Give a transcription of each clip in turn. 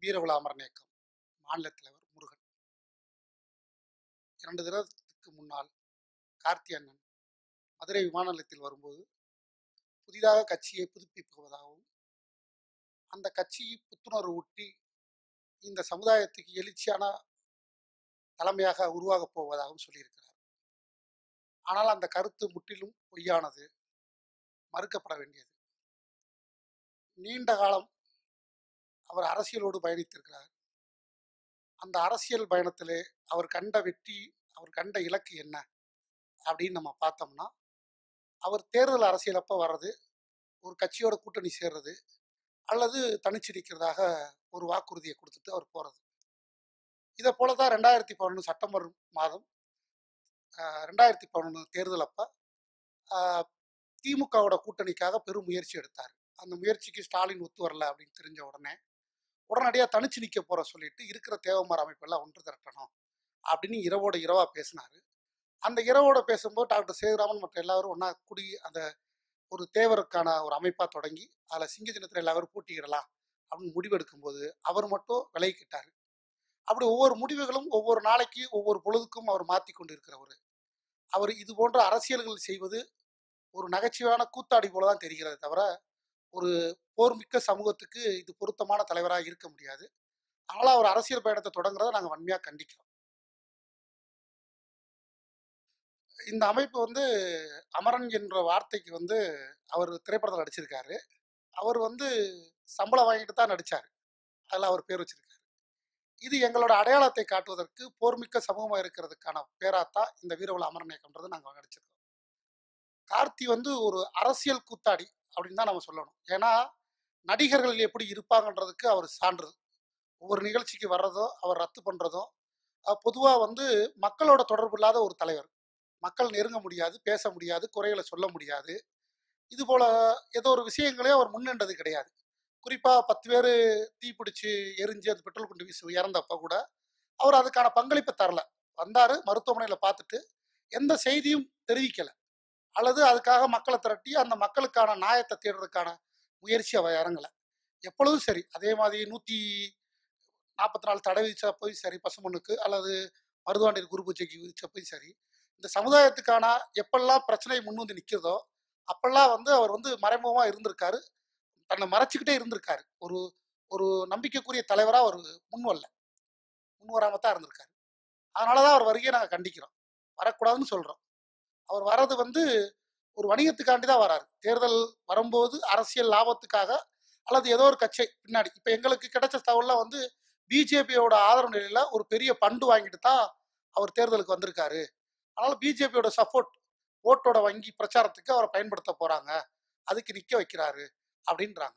வீரகுல அமரன் இயக்கம் மாநில தலைவர் முருகன் இரண்டு தினத்துக்கு முன்னால் கார்த்தி அண்ணன் மதுரை விமான நிலையத்தில் வரும்போது புதிதாக கட்சியை புதுப்பிப்பதாகவும் அந்த கட்சி புத்துணர்வு ஊட்டி இந்த சமுதாயத்துக்கு எழுச்சியான தலைமையாக உருவாகப் போவதாகவும் சொல்லியிருக்கிறார் ஆனால் அந்த கருத்து முற்றிலும் பொய்யானது மறுக்கப்பட வேண்டியது நீண்ட காலம் அவர் அரசியலோடு பயணித்திருக்கிறார் அந்த அரசியல் பயணத்திலே அவர் கண்ட வெற்றி அவர் கண்ட இலக்கு என்ன அப்படின்னு நம்ம பார்த்தோம்னா அவர் தேர்தல் அரசியலப்ப வர்றது ஒரு கட்சியோட கூட்டணி சேர்றது அல்லது தனிச்சு நிற்கிறதாக ஒரு வாக்குறுதியை கொடுத்துட்டு அவர் போகிறது இதை போல தான் ரெண்டாயிரத்தி பதினொன்று செப்டம்பர் மாதம் ஆஹ், ரெண்டாயிரத்தி பதினொன்று தேர்தல் அப்போ திமுகவோட கூட்டணிக்காக பெரும் முயற்சி எடுத்தார் அந்த முயற்சிக்கு ஸ்டாலின் ஒத்து வரல அப்படின்னு தெரிஞ்ச உடனே உடனடியாக தனிச்சு நிற்க போற சொல்லிட்டு இருக்கிற தேவமார் அமைப்பெல்லாம் ஒன்று திரட்டணும் அப்படின்னு இரவோட இரவா பேசினாரு அந்த இரவோட பேசும்போது டாக்டர் சேதுராமன் மற்ற எல்லாரும் ஒன்றா கூடி அந்த ஒரு தேவருக்கான ஒரு அமைப்பாக தொடங்கி அதில் சிங்க தினத்தில் எல்லாரும் போட்டியிடலாம் அப்படின்னு முடிவெடுக்கும்போது அவர் மட்டும் விலகிக்கிட்டார் அப்படி ஒவ்வொரு முடிவுகளும் ஒவ்வொரு நாளைக்கு ஒவ்வொரு பொழுதுக்கும் அவர் மாற்றி கொண்டு இருக்கிறவர் அவர் இது போன்ற அரசியல்கள் செய்வது ஒரு நகைச்சுவையான கூத்தாடி போல தான் தெரிகிறது தவிர ஒரு போர்மிக்க சமூகத்துக்கு இது பொருத்தமான தலைவராக இருக்க முடியாது அதனால் அவர் அரசியல் பயணத்தை தொடங்குறதை நாங்கள் வன்மையாக கண்டிக்கிறோம் இந்த அமைப்பு வந்து அமரன் என்ற வார்த்தைக்கு வந்து அவர் திரைப்படத்தில் நடிச்சிருக்காரு அவர் வந்து சம்பளம் வாங்கிட்டு தான் நடிச்சார் அதில் அவர் பேர் வச்சிருக்காரு இது எங்களோட அடையாளத்தை காட்டுவதற்கு போர்மிக்க சமூகமாக இருக்கிறதுக்கான பேராத்தான் இந்த வீரவள அமரன் இயக்கம்ன்றது நாங்கள் நடிச்சிருக்கோம் கார்த்தி வந்து ஒரு அரசியல் கூத்தாடி அப்படின்னு தான் நம்ம சொல்லணும் ஏன்னா நடிகர்கள் எப்படி இருப்பாங்கன்றதுக்கு அவர் சான்று ஒவ்வொரு நிகழ்ச்சிக்கு வர்றதோ அவர் ரத்து பண்ணுறதோ பொதுவாக வந்து மக்களோட தொடர்பு இல்லாத ஒரு தலைவர் மக்கள் நெருங்க முடியாது பேச முடியாது குறைகளை சொல்ல முடியாது இது போல ஏதோ ஒரு விஷயங்களே அவர் முன்னெண்டது கிடையாது குறிப்பாக பத்து பேர் தீப்பிடிச்சு எரிஞ்சு அது பெட்ரோல் குண்டு வீசி இறந்தப்ப கூட அவர் அதுக்கான பங்களிப்பை தரல வந்தார் மருத்துவமனையில் பார்த்துட்டு எந்த செய்தியும் தெரிவிக்கலை அல்லது அதுக்காக மக்களை திரட்டி அந்த மக்களுக்கான நியாயத்தை தேடுறதுக்கான முயற்சி அவர் இறங்கலை எப்பொழுதும் சரி அதே மாதிரி நூற்றி நாற்பத்தி நாலு தடை விதிச்சப்போய் சரி பசுமண்ணுக்கு அல்லது மருதுவாண்டியர் குரு பூஜைக்கு விதிச்சப்போய் சரி இந்த சமுதாயத்துக்கான எப்பெல்லாம் பிரச்சனை முன் வந்து நிற்கிறதோ அப்பெல்லாம் வந்து அவர் வந்து மறைமுகமாக இருந்திருக்காரு தன்னை மறைச்சிக்கிட்டே இருந்திருக்காரு ஒரு ஒரு நம்பிக்கைக்குரிய தலைவராக அவர் முன் வரல முன் வராமல் தான் இருந்திருக்காரு அதனால தான் அவர் வருகையை நாங்கள் கண்டிக்கிறோம் வரக்கூடாதுன்னு சொல்கிறோம் அவர் வர்றது வந்து ஒரு வணிகத்துக்காண்டி தான் வராரு தேர்தல் வரும்போது அரசியல் லாபத்துக்காக அல்லது ஏதோ ஒரு கட்சி பின்னாடி இப்போ எங்களுக்கு கிடைச்ச தகவலில் வந்து பிஜேபியோட ஆதரவு நிலையில் ஒரு பெரிய பண்டு வாங்கிட்டு தான் அவர் தேர்தலுக்கு வந்திருக்காரு அதனால பிஜேபியோட சப்போர்ட் ஓட்டோட வங்கி பிரச்சாரத்துக்கு அவரை பயன்படுத்த போறாங்க அதுக்கு நிக்க வைக்கிறாரு அப்படின்றாங்க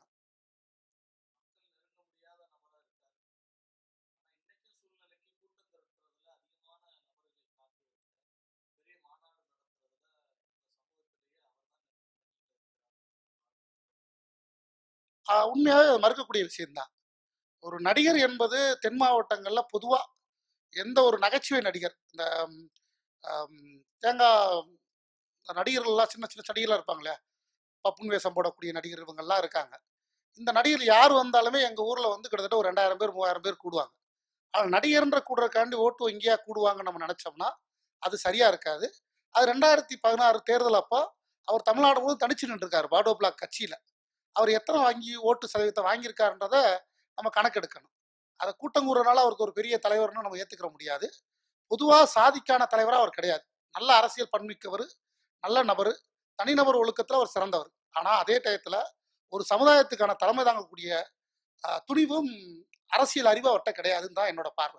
ஆஹ் உண்மையாவே அது மறுக்கக்கூடிய விஷயம்தான் ஒரு நடிகர் என்பது தென் மாவட்டங்கள்ல பொதுவா எந்த ஒரு நகைச்சுவை நடிகர் இந்த ம், ஆம், தேங்காய் நடிகர்கள்லாம் சின்ன சின்ன நடிகர்களாக இருப்பாங்களே பப்புன் வேஷம் போடக்கூடிய நடிகர் இவங்கெல்லாம் இருக்காங்க இந்த நடிகர் யார் வந்தாலுமே எங்கள் ஊரில் வந்து கிட்டத்தட்ட ஒரு ரெண்டாயிரம் பேர் மூவாயிரம் பேர் கூடுவாங்க ஆனால் நடிகர்ன்ற கூடுறதுக்காண்டி ஓட்டு வங்கியாக கூடுவாங்க நம்ம நினச்சோம்னா அது சரியாக இருக்காது அது ரெண்டாயிரத்தி பதினாறு தேர்தல் அப்போ அவர் தமிழ்நாடு முழுவதும் தனிச்சு நின்றுருக்காரு பாடோ பிளாக் கட்சியில் அவர் எத்தனை வாங்கி ஓட்டு சதவீதத்தை வாங்கியிருக்காருன்றதை நம்ம கணக்கெடுக்கணும் அதை கூட்டம் கூடுறதுனால அவருக்கு ஒரு பெரிய தலைவர்னு நம்ம ஏற்றுக்கிற முடியாது பொதுவாக சாதிக்கான தலைவராக அவர் கிடையாது நல்ல அரசியல் பண்பிக்கவர் நல்ல நபர் தனிநபர் ஒழுக்கத்தில் அவர் சிறந்தவர் ஆனால் அதே டயத்தில் ஒரு சமுதாயத்துக்கான தலைமை தாங்கக்கூடிய ஆஹ், துணிவும் அரசியல் அறிவு அவர்கிட்ட கிடையாதுன்னு தான் என்னோட பார்வை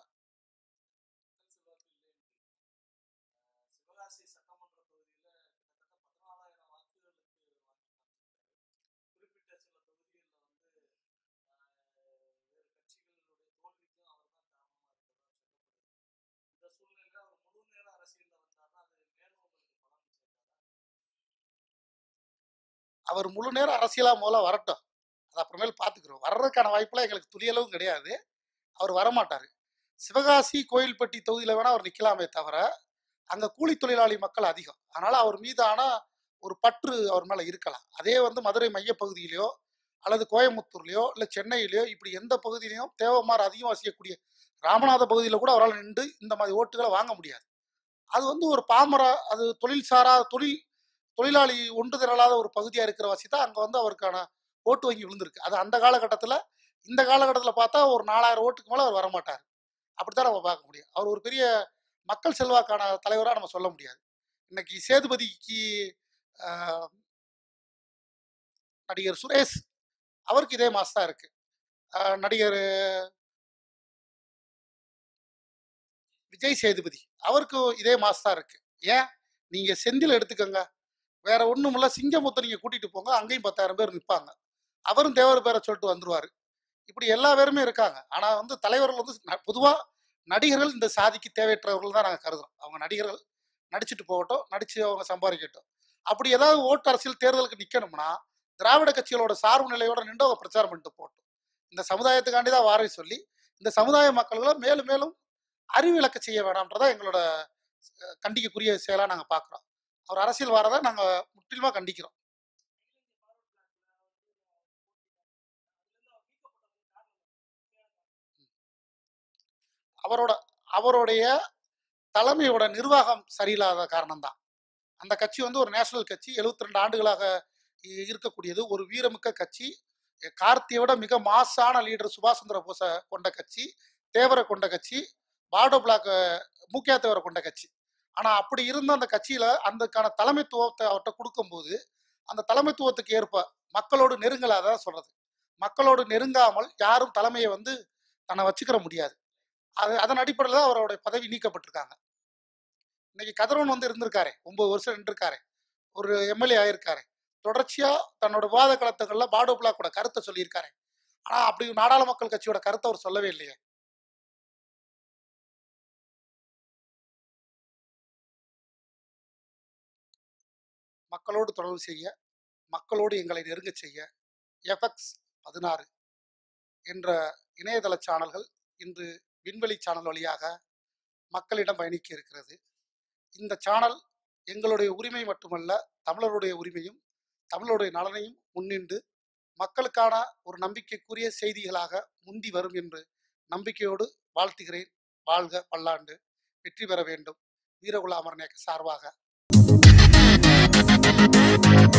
சிவகாசி சட்டமன்ற தொகுதியில கிட்டத்தட்ட பதினாலாயிரம் வாக்குகளுக்கு வாங்கியிருக்காங்க குறிப்பிட்ட சில தொகுதிகளில் வந்து ஆஹ், வேறு கட்சிகளுடைய தோல்விக்கும் அவர் தான் காரணமா இருக்கிறதா சொல்லப்படுது இந்த சூழ்நிலையில அவர் முழு நேர அரசியல்ல வந்தாருன்னா அது மேலும் உங்களுக்கு பலன் சேர்க்காதா அவர் முழு நேரம் அரசியலாக முதல்ல வரட்டும் அது அப்புறமேல் பார்த்துக்கிறோம் வர்றதுக்கான வாய்ப்பெல்லாம் எங்களுக்கு துளியளவும் கிடையாது அவர் வரமாட்டார் சிவகாசி கோயில்பட்டி தொகுதியில் வேணால் அவர் நிற்கலாமே தவிர அங்கே கூலி தொழிலாளி மக்கள் அதிகம் அதனால் அவர் மீதான ஒரு பற்று அவர் மேலே இருக்கலாம் அதே வந்து மதுரை மையப்பகுதியிலையோ அல்லது கோயம்புத்தூர்லையோ இல்லை சென்னையிலையோ இப்படி எந்த பகுதியிலையும் தேவமார் அதிகம் வசிக்கக்கூடிய ராமநாத பகுதியில் கூட அவரால் நின்று இந்த மாதிரி ஓட்டுகளை வாங்க முடியாது அது வந்து ஒரு பாமர அது தொழில் சாரா தொழில் தொழிலாளி ஒன்று திரளாத ஒரு பகுதியாக இருக்கிற வசி தான் அங்கே வந்து அவருக்கான ஓட்டு வங்கி விழுந்திருக்கு அது அந்த காலகட்டத்தில் இந்த காலகட்டத்தில் பார்த்தா ஒரு நாலாயிரம் ஓட்டுக்கு மேலே அவர் வரமாட்டார் அப்படித்தான் நம்ம பார்க்க முடியும் அவர் ஒரு பெரிய மக்கள் செல்வாக்கான தலைவராக நம்ம சொல்ல முடியாது இன்னைக்கு சேதுபதிக்கு ஆஹ், நடிகர் சுரேஷ் அவருக்கு இதே மாசு தான் இருக்கு ஆஹ், நடிகர் விஜய் சேதுபதி அவருக்கு இதே மாசு தான் இருக்கு ஏன் நீங்க செந்தில் எடுத்துக்கோங்க வேற ஒண்ணும் இல்ல சிங்கமுத்தை நீங்க கூட்டிட்டு போங்க அங்கேயும் பத்தாயிரம் பேர் நிற்பாங்க அவரும் தேவர் பேரை சொல்லிட்டு வந்துருவாரு இப்படி எல்லா பேருமே இருக்காங்க ஆனா வந்து தலைவர்கள் வந்து ந- பொதுவா நடிகர்கள் இந்த சாதிக்கு தேவையற்றவர்கள் தான் நாங்கள் கருதுறோம் அவங்க நடிகர்கள் நடிச்சுட்டு போகட்டும் நடிச்சு அவங்க சம்பாதிக்கட்டும் அப்படி ஏதாவது ஓட்டு அரசியல் தேர்தலுக்கு நிக்கணும்னா திராவிட கட்சிகளோட சார்பு நிலையோட நின்று அவங்க பிரச்சாரம் பண்ணிட்டு போகட்டும் இந்த சமுதாயத்துக்காண்டி தான் வாரை சொல்லி இந்த சமுதாய மக்கள்களை மேலும் மேலும் அறிவிலக்க செய்ய வேணாம்ன்றதா எங்களோட அஹ், கண்டிக்கக்கூடிய செயலாக நாங்கள் பார்க்குறோம் அவர் அரசியல் வாரதை நாங்கள் முற்றிலுமாக கண்டிக்கிறோம் அவரோட அவருடைய தலைமையோட நிர்வாகம் சரியில்லாத காரணம்தான் அந்த கட்சி வந்து ஒரு நேஷனல் கட்சி 72 ரெண்டு ஆண்டுகளாக இ- இருக்கக்கூடியது ஒரு வீரமிக்க கட்சி எ- கார்த்தியை விட மிக மாசான லீடர் சுபாஷ் சந்திர போஸை கொண்ட கட்சி தேவரை கொண்ட கட்சி பாடோ பிளாக் மூக்கியா தேவரை கொண்ட கட்சி ஆனால் அப்படி இருந்த அந்த கட்சியில் அந்தக்கான தலைமைத்துவத்தை அவர்கிட்ட கொடுக்கும்போது அந்த தலைமைத்துவத்துக்கு ஏற்ப மக்களோடு நெருங்கலாக தான் சொல்றது மக்களோடு நெருங்காமல் யாரும் தலைமையை வந்து தன்னை வச்சுக்கிற முடியாது அது அதன் அடிப்படையில் தான் அவருடைய பதவி நீக்கப்பட்டிருக்காங்க இன்னைக்கு கதிரவன் வந்து இருந்திருக்காரு ஒன்பது வருஷம் நின்றுருக்காரு ஒரு எம்எல்ஏ ஆயிருக்காரு தொடர்ச்சியா தன்னோட விவாத களத்துங்களில் பாடோ பிளாக்கோட கருத்தை சொல்லியிருக்காரு ஆனா அப்படி நாடாள மக்கள் கட்சியோட கருத்தை அவர் சொல்லவே இல்லையே மக்களோடு தொடர்பு செய்ய மக்களோடு எங்களை நெருங்க செய்ய எஃப்எக்ஸ் பதினாறு என்ற இணையதள சேனல்கள் இன்று விண்வெளி சேனல் வழியாக மக்களிடம் பயணிக்க இருக்கிறது இந்த சேனல் எங்களுடைய உரிமை மட்டுமல்ல தமிழருடைய உரிமையும் தமிழருடைய நலனையும் முன்னின்று மக்களுக்கான ஒரு நம்பிக்கைக்குரிய செய்திகளாக முந்தி வரும் என்று நம்பிக்கையோடு வாழ்த்துகிறேன் வாழ்க பல்லாண்டு வெற்றி பெற வேண்டும் வீரகுல அமரநேக்க சார்பாக